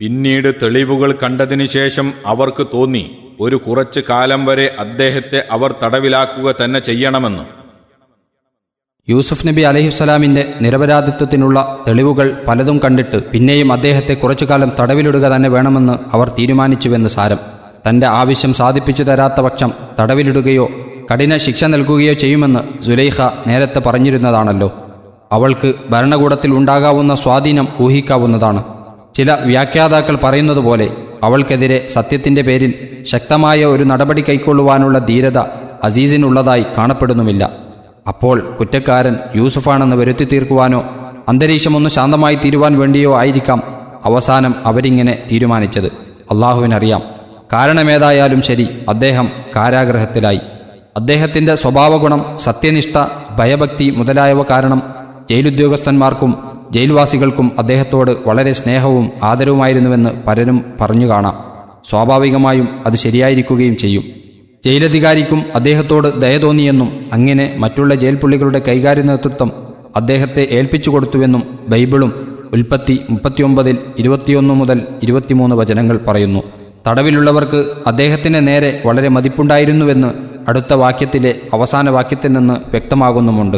പിന്നീട് തെളിവുകൾ കണ്ടതിനു ശേഷം അവർക്ക് തോന്നി ഒരു കുറച്ചു കാലം വരെ അദ്ദേഹത്തെ അവർ തടവിലാക്കുക തന്നെ ചെയ്യണമെന്ന് യൂസുഫ് നബി അലഹിസ്സലാമിന്റെ നിരപരാധിത്വത്തിനുള്ള തെളിവുകൾ പലതും കണ്ടിട്ട് പിന്നെയും അദ്ദേഹത്തെ കുറച്ചുകാലം തടവിലിടുക തന്നെ വേണമെന്ന് അവർ തീരുമാനിച്ചുവെന്ന് സാരം തന്റെ ആവശ്യം സാധിപ്പിച്ചു തരാത്ത പക്ഷം തടവിലിടുകയോ കഠിന ശിക്ഷ നൽകുകയോ ചെയ്യുമെന്ന് സുലൈഖ നേരത്തെ പറഞ്ഞിരുന്നതാണല്ലോ അവൾക്ക് ഭരണകൂടത്തിൽ ഉണ്ടാകാവുന്ന സ്വാധീനം ഊഹിക്കാവുന്നതാണ് ചില വ്യാഖ്യാതാക്കൾ പറയുന്നത് പോലെ അവൾക്കെതിരെ സത്യത്തിന്റെ പേരിൽ ശക്തമായ ഒരു നടപടി കൈക്കൊള്ളുവാനുള്ള ധീരത അസീസിനുള്ളതായി കാണപ്പെടുന്നുമില്ല അപ്പോൾ കുറ്റക്കാരൻ യൂസുഫാണെന്ന് വരുത്തി തീർക്കുവാനോ അന്തരീക്ഷമൊന്ന് ശാന്തമായി തീരുവാൻ വേണ്ടിയോ ആയിരിക്കാം അവസാനം അവരിങ്ങനെ തീരുമാനിച്ചത് അള്ളാഹുവിനറിയാം കാരണമേതായാലും ശരി അദ്ദേഹം കാരാഗ്രഹത്തിലായി അദ്ദേഹത്തിന്റെ സ്വഭാവഗുണം സത്യനിഷ്ഠ ഭയഭക്തി മുതലായവ കാരണം ജയിലുദ്യോഗസ്ഥന്മാർക്കും ജയിൽവാസികൾക്കും അദ്ദേഹത്തോട് വളരെ സ്നേഹവും ആദരവുമായിരുന്നുവെന്ന് പലരും പറഞ്ഞു കാണാം സ്വാഭാവികമായും അത് ശരിയായിരിക്കുകയും ചെയ്യും ജയിലധികാരിക്കും അദ്ദേഹത്തോട് ദയ തോന്നിയെന്നും അങ്ങനെ മറ്റുള്ള ജയിൽ പുള്ളികളുടെ കൈകാര്യ നേതൃത്വം അദ്ദേഹത്തെ ഏൽപ്പിച്ചു കൊടുത്തുവെന്നും ബൈബിളും ഉൽപ്പത്തി മുപ്പത്തിയൊമ്പതിൽ ഇരുപത്തിയൊന്ന് മുതൽ ഇരുപത്തിമൂന്ന് വചനങ്ങൾ പറയുന്നു തടവിലുള്ളവർക്ക് അദ്ദേഹത്തിന് നേരെ വളരെ മതിപ്പുണ്ടായിരുന്നുവെന്ന് അടുത്ത വാക്യത്തിലെ അവസാന വാക്യത്തിൽ നിന്ന് വ്യക്തമാകുന്നുമുണ്ട്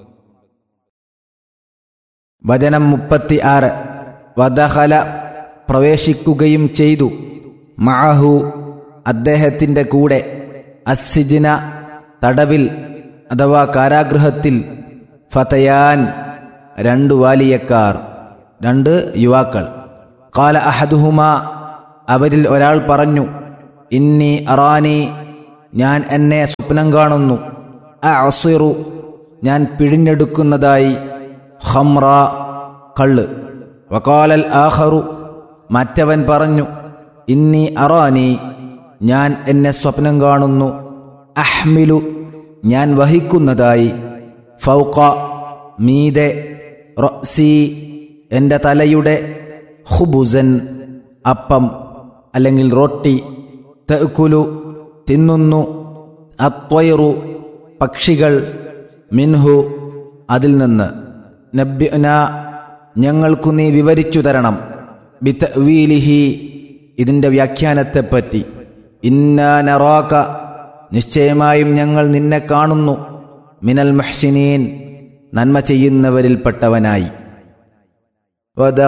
വചനം മുപ്പത്തി ആറ് വദഹല പ്രവേശിക്കുകയും ചെയ്തു മഅഹു അദ്ദേഹത്തിൻ്റെ കൂടെ അസ്സിജിന തടവിൽ അഥവാ കാരാഗൃഹത്തിൽ ഫതയാൻ രണ്ടു വാലിയക്കാർ രണ്ട് യുവാക്കൾ കാല അഹദുഹുമ അവരിൽ ഒരാൾ പറഞ്ഞു ഇന്നി അറാനി ഞാൻ എന്നെ സ്വപ്നം കാണുന്നു അസിറു ഞാൻ പിഴിഞ്ഞെടുക്കുന്നതായി ഹംറ കള്ള് വക്കാലൽ ആഹറു മറ്റവൻ പറഞ്ഞു ഇന്നി അറാനി ഞാൻ എന്നെ സ്വപ്നം കാണുന്നു അഹ്മിലു ഞാൻ വഹിക്കുന്നതായി ഫൗക മീതെ റൊസി എൻ്റെ തലയുടെ ഹുബുസൻ അപ്പം അല്ലെങ്കിൽ റൊട്ടി തെക്കുലു തിന്നുന്നു അത്വയറു പക്ഷികൾ മിൻഹു അതിൽ നിന്ന് നബ്യന ഞങ്ങൾക്കു നീ വിവരിച്ചു തരണം ബിത്തവീലിഹി ഇതിൻ്റെ വ്യാഖ്യാനത്തെപ്പറ്റി ഇന്നാ നറാക നിശ്ചയമായും ഞങ്ങൾ നിന്നെ കാണുന്നു മിനൽ മുഹ്സിനീൻ നന്മ ചെയ്യുന്നവരിൽപ്പെട്ടവനായി